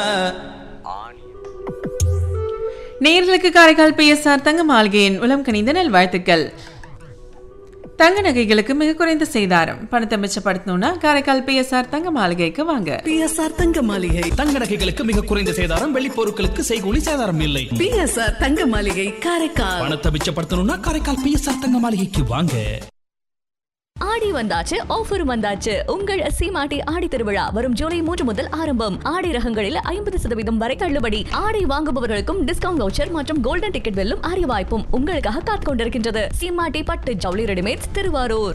நேர்களுக்கு காரைக்கால் பிஎஸ்ஆர் தங்க மாளிகையின் உளம் கனிந்த நல்வாழ்த்துக்கள் தங்க நகைகளுக்கு மிக குறைந்த செய்தாரம் பணத்தை மிச்சப்படுத்தணும்னா காரைக்கால் பிஎஸ்ஆர் தங்க மாளிகைக்கு வாங்க பிஎஸ்ஆர் தங்க மாளிகை தங்க நகைகளுக்கு மிக குறைந்த சேதாரம் வெள்ளி பொருட்களுக்கு செய்கூலி சேதாரம் இல்லை பிஎஸ்ஆர் தங்க மாளிகை காரைக்கால் பணத்தை மிச்சப்படுத்தணும்னா காரைக்கால் பிஎஸ்ஆர் தங்க மாளிகைக்கு வாங்க ஆடி வந்தாச்சு ஆஃபர் வந்தாச்சு உங்கள் சீமாட்டி ஆடி திருவிழா வரும் ஜூலை மூன்று முதல் ஆரம்பம் ஆடை ரகங்களில் ஐம்பது சதவீதம் வரை தள்ளுபடி ஆடை வாங்குபவர்களுக்கும் டிஸ்கவுண்ட் வவுச்சர் மற்றும் கோல்டன் டிக்கெட் வெல்லும் அரிய வாய்ப்பும் உங்களுக்காக காத்துக் கொண்டிருக்கின்றது சீமாட்டி பட்டு ஜவுளி ரெடிமேட்ஸ் திருவாரூர்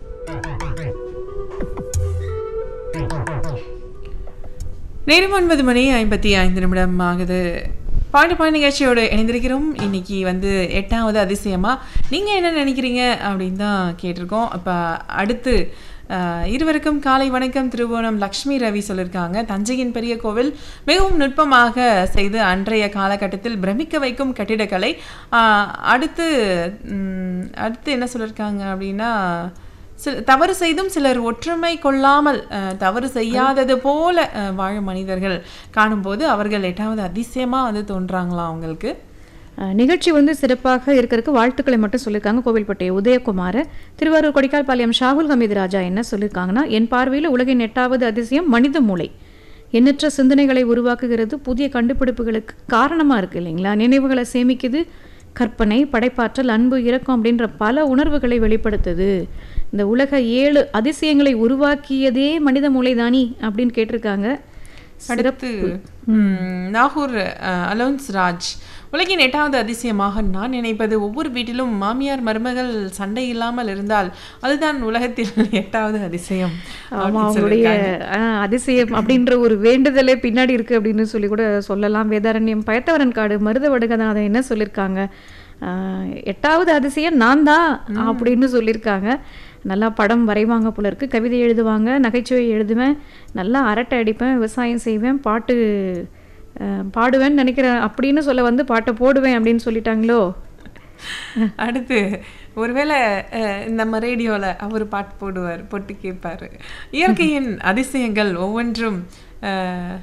நேரம் ஒன்பது மணி ஐம்பத்தி ஐந்து நிமிடம் ஆகுது பாண்டு பாண்டு நிகழ்ச்சியோடு இணைந்திருக்கிறோம் இன்னைக்கு வந்து எட்டாவது அதிசயமா நீங்கள் என்ன நினைக்கிறீங்க அப்படின்னு தான் கேட்டிருக்கோம் அப்போ அடுத்து அஹ், இருவருக்கும் காலை வணக்கம் திருவோணம் லக்ஷ்மி ரவி சொல்லியிருக்காங்க தஞ்சையின் பெரிய கோவில் மிகவும் நுட்பமாக செய்து அன்றைய காலகட்டத்தில் பிரமிக்க வைக்கும் கட்டிடக்கலை அஹ், அடுத்து ம், அடுத்து என்ன சொல்லியிருக்காங்க அப்படின்னா சில தவறு செய்தும் சிலர் ஒற்றுமை கொள்ளாமல் அஹ், தவறு செய்யாதது போல அஹ், வாழும் மனிதர்கள் காணும்போது அவர்கள் எட்டாவது அதிசயமா வந்து தோன்றாங்களாம் அவங்களுக்கு அஹ், நிகழ்ச்சி வந்து சிறப்பாக இருக்கிறதுக்கு வாழ்த்துக்களை மட்டும் சொல்லியிருக்காங்க கோவில்பட்டை உதயகுமார் திருவாரூர் கொடிக்கால்பாளையம் ஷாகுல் ஹமீது ராஜா என்ன சொல்லியிருக்காங்கன்னா என் பார்வையில் உலகின் எட்டாவது அதிசயம் மனித மூளை எண்ணற்ற சிந்தனைகளை உருவாக்குகிறது புதிய கண்டுபிடிப்புகளுக்கு காரணமாக இருக்குது இல்லைங்களா நினைவுகளை சேமிக்குது கற்பனை படைப்பாற்றல் அன்பு இரக்கம் அப்படின்ற பல உணர்வுகளை வெளிப்படுத்துது இந்த உலக ஏழு அதிசயங்களை உருவாக்கியதே மனித மூளை தானி அப்படின்னு கேட்டிருக்காங்க அடுத்து ம், நாகூர் அஹ், அலோன்ஸ் ராஜ் உலகின் எட்டாவது அதிசயமாக நான் நினைப்பது ஒவ்வொரு வீட்டிலும் மாமியார் மருமகள் சண்டை இல்லாமல் இருந்தால் அதுதான் உலகத்தில் எட்டாவது அதிசயம் ஆமா அப்படின்னு அவங்களுடைய சொல்லியிருக்காங்க. ஆ, அதிசயம் அப்படின்ற ஒரு வேண்டுதலே பின்னாடி இருக்கு அப்படின்னு சொல்லி கூட சொல்லலாம் வேதாரண்யம் பயத்தவரன் காடு மருத வடுகநாதன் என்ன சொல்லியிருக்காங்க ஆ, எட்டாவது அதிசயம் நான் தான் அப்படின்னு சொல்லியிருக்காங்க நல்லா படம் வரைவாங்க போல இருக்கு கவிதை எழுதுவாங்க நகைச்சுவை எழுதுவேன் நல்லா அரட்டை அடிப்பேன் விவசாயம் செய்வேன் பாட்டு ஆ, பாடுவேன்னு நினைக்கிறேன் அப்படின்னு சொல்ல வந்து பாட்டை போடுவேன் அப்படின்னு சொல்லிட்டாங்களோ அடுத்து ஒருவேளை அஹ், நம்ம ரேடியோவில் அவர் பாட்டு போடுவார் போட்டு கேட்பாரு இயற்கையின் அதிசயங்கள் ஒவ்வொன்றும் அஹ்,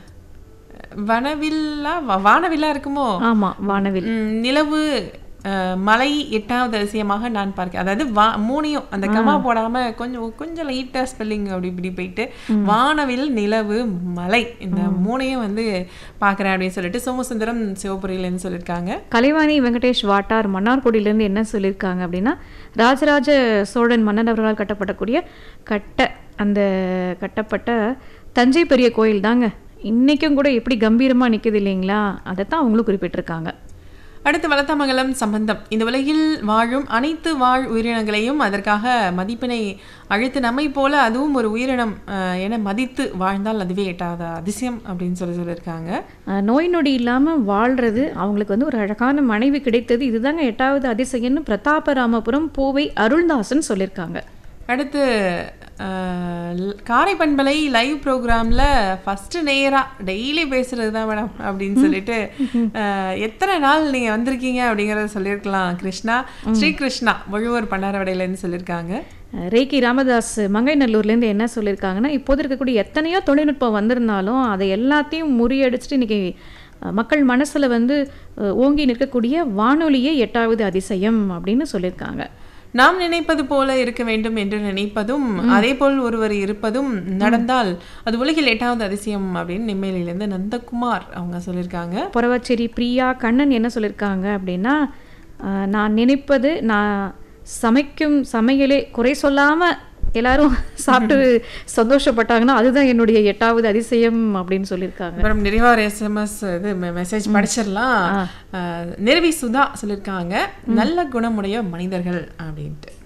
வனவில்லா வா- வானவில்லா இருக்குமோ ஆமா வானவில் ம், நிலவு அஹ், மலை எட்டாவது அதிசயமாக நான் பார்க்கிறேன் அதாவது வா மூணையும் அந்த கமா போடாம கொஞ்சம் கொஞ்சம் லைட்டா ஸ்பெல்லிங் அப்படி இப்படி போயிட்டு வானவில் நிலவு மலை இந்த மூணையும் வந்து பார்க்குறேன் அப்படின்னு சொல்லிட்டு சோமசுந்தரம் சிவபுரியிலேருந்து சொல்லியிருக்காங்க கலைவாணி வெங்கடேஷ் வாட்டார் மன்னார்குடியிலேருந்து என்ன சொல்லியிருக்காங்க அப்படின்னா ராஜராஜ சோழன் மன்னன் அவர்களால் கட்டப்படக்கூடிய கட்ட அந்த கட்டப்பட்ட தஞ்சை பெரிய கோயில் தாங்க இன்றைக்கும் கூட எப்படி கம்பீரமாக நிற்குது இல்லைங்களா அதைத்தான் அவங்களும் குறிப்பிட்டிருக்காங்க அடுத்து வளத்தமங்கலம் சம்பந்தம் இந்த உலகில் வாழும் அனைத்து வாழ் உயிரினங்களையும் அதற்காக மதிப்பினை அழைத்து நம்மை போல அதுவும் ஒரு உயிரினம் அஹ், என மதித்து வாழ்ந்தால் அதுவே எட்டாத அதிசயம் அப்படின்னு சொல்லி சொல்லியிருக்காங்க அஹ், நோய் நொடி இல்லாமல் வாழ்கிறது அவங்களுக்கு வந்து ஒரு அழகான மனைவி கிடைத்தது இதுதாங்க எட்டாவது அதிசயம்னு பிரதாபராமபுரம் பூவை அருள்தாசன் சொல்லியிருக்காங்க அடுத்து அஹ், ல்- காரை பண்பலை லைவ் ப்ரோக்ராமில் ஃபஸ்ட்டு நேராக டெய்லி பேசுகிறது தான் மேடம் அப்படின்னு சொல்லிட்டு அஹ், எத்தனை நாள் நீங்கள் வந்திருக்கீங்க அப்படிங்கிறத சொல்லியிருக்கலாம் கிருஷ்ணா ஸ்ரீ கிருஷ்ணா வழுவூர் பண்டாரவடையிலேருந்து சொல்லியிருக்காங்க ரேக்கி ராமதாஸ் மங்கைநல்லூர்லேருந்து என்ன சொல்லியிருக்காங்கன்னா இப்போது இருக்கக்கூடிய எத்தனையோ தொழில்நுட்பம் வந்திருந்தாலும் அதை எல்லாத்தையும் முறியடிச்சிட்டு இன்னைக்கு அஹ், மக்கள் மனசில் வந்து அஹ், ஓங்கி நிற்கக்கூடிய வானொலியே எட்டாவது அதிசயம் அப்படின்னு சொல்லியிருக்காங்க நாம் நினைப்பது போல இருக்க வேண்டும் என்று நினைப்பதும் அதே போல் ஒருவர் இருப்பதும் நடந்தால் அது உலகில் எட்டாவது அதிசயம் அப்படின்னு நெம்மேலியிலேருந்து நந்தகுமார் அவங்க சொல்லியிருக்காங்க புறவச்சேரி பிரியா கண்ணன் என்ன சொல்லியிருக்காங்க அப்படின்னா அஹ், நான் நினைப்பது நான் சமைக்கும் சமையலே குறை சொல்லாமல் எல்லாரும் சாப்பிட்டு சந்தோஷப்பட்டாங்கன்னா அதுதான் என்னுடைய எட்டாவது அதிசயம் அப்படின்னு சொல்லியிருக்காங்க அப்புறம் நிறைவார எஸ்எம்எஸ் இது மெசேஜ் படிச்சிடலாம் அஹ், நிரவி சுதா சொல்லியிருக்காங்க நல்ல குணமுடைய மனிதர்கள் அப்படின்ட்டு